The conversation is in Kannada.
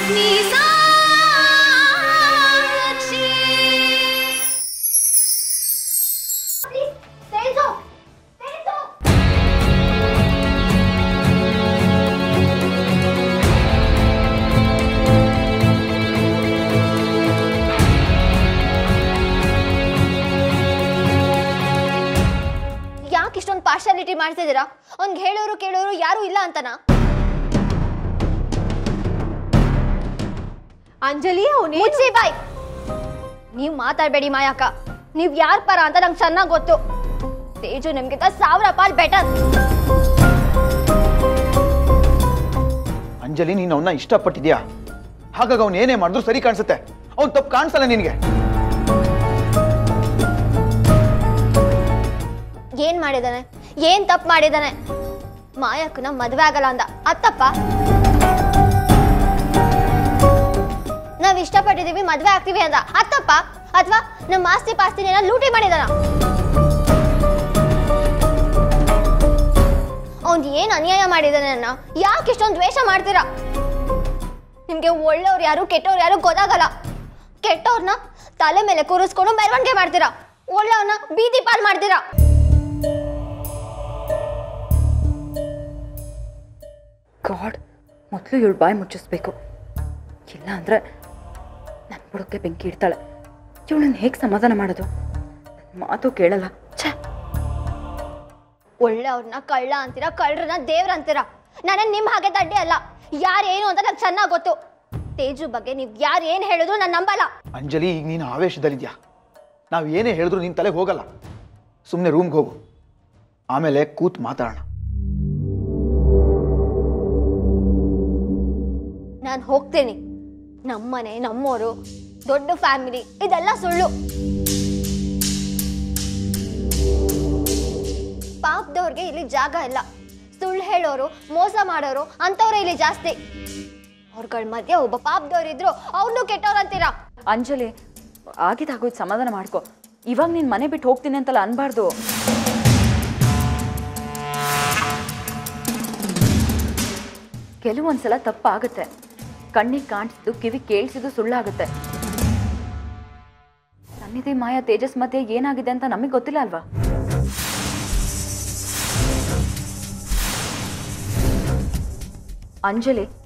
ಯಾಕೆ ಇಷ್ಟೊಂದು ಪಾರ್ಶಾಲಿಟಿ ಮಾಡ್ತಿದ್ದೀರಾ ಅವ್ನ್ಗೆ ಹೇಳೋರು ಕೇಳೋರು ಯಾರು ಇಲ್ಲ ಅಂತನಾ ಅಂಜಲಿ ಅವನೇ ಮುಚ್ಚಿ ಬಾಯ್ ನೀವ್ ಮಾತಾಡ್ಬೇಡಿ ಮಾಯಕ್ಕ ನೀವ್ ಯಾರ್ ಪರ ಅಂತ ನಂಗೆ ಚೆನ್ನಾಗ್ ಗೊತ್ತು ತೇಜು ನಿಮ್ಗಿಂತ ಸಾವಿರ ಪಾಲ್ ಬೆಟರ್ ಅಂಜಲಿ ನೀನು ಅವನ್ನ ಇಷ್ಟಪಟ್ಟಿದ್ಯಾ ಹಾಗಾಗಿ ಅವ್ನು ಏನೇ ಮಾಡಿದ್ರು ಸರಿ ಕಾಣಿಸುತ್ತೆ ಅವ್ನು ತಪ್ಪು ಕಾಣಿಸಲ್ಲ ನಿನಗೆ ಏನ್ ಮಾಡಿದಾನೆ ಏನ್ ತಪ್ಪು ಮಾಡಿದಾನೆ ಮಾಯಕ್ಕನ ಮದ್ವೆ ಆಗಲ್ಲ ಅಂದ ಅತ್ತಪ್ಪ ನಾವ್ ಇಷ್ಟಪಟ್ಟಿದೀವಿ ಮದ್ವೆ ಆಗ್ತೀವಿ ಅಂದ ಅತ್ತಪ್ಪ ಅಥವಾ ನಮ್ಮ ಆಸ್ತಿ ಪಾಸ್ತಿನ ಲೂಟಿ ಮಾಡಿದಾನ ಅವ್ನ್ ಏನ್ ಅನ್ಯಾಯ ಮಾಡಿದಾನೆ ಅನ್ನ ಯಾಕೆ ಇಷ್ಟೊಂದು ದ್ವೇಷ ಮಾಡ್ತೀರಾ ನಿಮ್ಗೆ ಒಳ್ಳೆಯವ್ರು ಯಾರು ಕೆಟ್ಟವ್ರು ಯಾರು ಗೊತ್ತಾಗಲ್ಲ ಕೆಟ್ಟವ್ರನ್ನ ತಲೆ ಮೇಲೆ ಕೂರಿಸ್ಕೊಂಡು ಮೆರವಣಿಗೆ ಮಾಡ್ತೀರಾ ಒಳ್ಳೆಯವ್ರನ್ನ ಬೀದಿ ಪಾಲ್ ಮಾಡ್ತೀರಾ ಗಾಡ್ ಮೊದಲು ಇವಳು ಬಾಯಿ ಮುಚ್ಚಿಸ್ಬೇಕು ಇಲ್ಲ ಅಂದರೆ ನನ್ನ ಬುಡಕ್ಕೆ ಬೆಂಕಿ ಇಡ್ತಾಳೆ ಇವಳನ್ನ ಹೇಗೆ ಸಮಾಧಾನ ಮಾಡೋದು ನನ್ ಮಾತು ಕೇಳಲ್ಲ ಛೇ ಒಳ್ಳೆಯವ್ರನ್ನ ಕಳ್ಳ ಅಂತೀರಾ ಕಳ್ಳರನ್ನ ದೇವ್ರ ಅಂತೀರಾ ನಾನು ನಿಮ್ ಹಾಗೆ ದಡ್ಡಿ ಅಲ್ಲ ಯಾರೇನು ಅಂತ ನಂಗೆ ಚೆನ್ನಾಗಿ ಗೊತ್ತು ತೇಜು ಬಗ್ಗೆ ನೀವ್ ಯಾರು ಏನ್ ಹೇಳಿದ್ರು ನಾನು ನಂಬಲ್ಲ ಅಂಜಲಿ ಈಗ ನೀನು ಆವೇಶದಲ್ಲಿದ್ಯಾ ನಾವು ಏನೇ ಹೇಳಿದ್ರು ನಿನ್ನ ತಲೆಗೆ ಹೋಗಲ್ಲ ಸುಮ್ಮನೆ ರೂಮ್ಗೆ ಹೋಗು ಆಮೇಲೆ ಕೂತ್ ಮಾತಾಡೋಣ ನಾನು ಹೋಗ್ತೇನೆ ನಮ್ಮನೆ ನಮ್ಮೋರು ದೊಡ್ಡ ಫ್ಯಾಮಿಲಿ ಇದೆಲ್ಲ ಸುಳ್ಳು ಪಾಪದವ್ರಿಗೆ ಇಲ್ಲಿ ಜಾಗ ಇಲ್ಲ ಸುಳ್ಳು ಹೇಳೋರು ಮೋಸ ಮಾಡೋರು ಅಂಥವ್ರೆ ಇಲ್ಲಿ ಜಾಸ್ತಿ ಅವ್ರಗಳ ಮಧ್ಯೆ ಒಬ್ಬ ಪಾಪದವ್ರಿದ್ರು ಅವ್ರನ್ನೂ ಕೆಟ್ಟವ್ರು ಅಂತೀರಾ ಅಂಜಲಿ ಆಗಿದ್ದಾಗೋಯ್ತು ಸಮಾಧಾನ ಮಾಡ್ಕೊ ಇವಾಗ ನೀನು ಮನೆ ಬಿಟ್ಟು ಹೋಗ್ತೀನಿ ಅಂತಲ್ಲ ಅನ್ಬಾರ್ದು ಕೆಲವೊಂದ್ಸಲ ತಪ್ಪಾಗುತ್ತೆ ಕಣ್ಣಿಗೆ ಕಾಣಿಸಿದ್ದು ಕಿವಿ ಕೇಳಿಸಿದ್ದು ಸುಳ್ಳಾಗುತ್ತೆ ಸನ್ನಿಧಿ ಮಾಯಾ ತೇಜಸ್ ಮಧ್ಯೆ ಏನಾಗಿದೆ ಅಂತ ನಮಗೆ ಗೊತ್ತಿಲ್ಲ ಅಲ್ವಾ ಅಂಜಲಿ